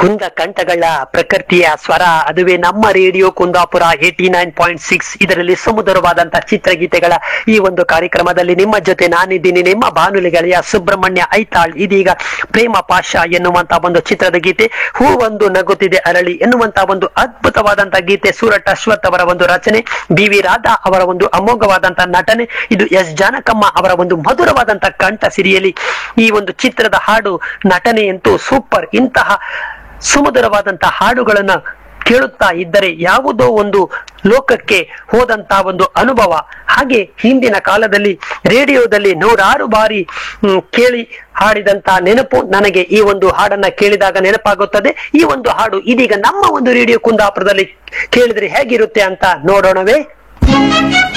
ಕುಂದ ಕಂಠಗಳ ಪ್ರಕೃತಿಯ ಸ್ವರ ಅದುವೇ ನಮ್ಮ radio Kundapura eighty nine point six ಇದರಲ್ಲಿ ಸುಮಧುರವಾದಂತಹ ಚಿತ್ರಗೀತೆಗಳ ಈ ಒಂದು ಕಾರ್ಯಕ್ರಮದಲ್ಲಿ ನಿಮ್ಮ ಜೊತೆ ನಾನಿದ್ದೀನಿ ನಿಮ್ಮ ಬಾನುಲಿ ಗೆಳೆಯ ಸುಬ್ರಹ್ಮಣ್ಯ ಐತಾಳ್ ಇದೀಗ ಪ್ರೇಮ ಪಾಶ ಎನ್ನುವಂತ ಒಂದು ಚಿತ್ರದ ಗೀತೆ ಹೂ ಒಂದು ನಗುತ್ತಿದೆ ಅರಳಿ ಎನ್ನುವಂತ ಒಂದು ಅದ್ಭುತವಾದಂತಹ ಗೀತೆ ಸೂರಟ್ ಅಶ್ವಥ್ ಅವರ ಒಂದು ರಚನೆ ಬಿ ವಿ ರಾಧಾ ಅವರ ಒಂದು ಅಮೋಘವಾದಂತಹ ನಟನೆ ಇದು ಎಸ್ ಜಾನಕಮ್ಮ ಅವರ ಒಂದು ಮಧುರವಾದಂತಹ ಕಂಠ ಸಿರಿಯಲಿ ಈ ಒಂದು ಚಿತ್ರದ ಹಾಡು ನಟನೆಯಂತೂ ಸೂಪರ್ ಇಂತಹ ಸುಮಧುರವಾದಂತಹ ಹಾಡುಗಳನ್ನ ಕೇಳುತ್ತಾ ಇದ್ದರೆ ಯಾವುದೋ ಒಂದು ಲೋಕಕ್ಕೆ ಹೋದಂತಹ ಒಂದು ಅನುಭವ ಹಾಗೆ ಹಿಂದಿನ ಕಾಲದಲ್ಲಿ ರೇಡಿಯೋದಲ್ಲಿ ನೂರಾರು ಬಾರಿ ಹ್ಮ್, ಕೇಳಿ ಹಾಡಿದಂತಹ ನೆನಪು ನನಗೆ ಈ ಒಂದು ಹಾಡನ್ನ ಕೇಳಿದಾಗ ನೆನಪಾಗುತ್ತದೆ ಈ ಒಂದು ಹಾಡು ಇದೀಗ ನಮ್ಮ ಒಂದು ರೇಡಿಯೋ ಕುಂದಾಪುರದಲ್ಲಿ ಕೇಳಿದ್ರೆ ಹೇಗಿರುತ್ತೆ ಅಂತ ನೋಡೋಣವೇ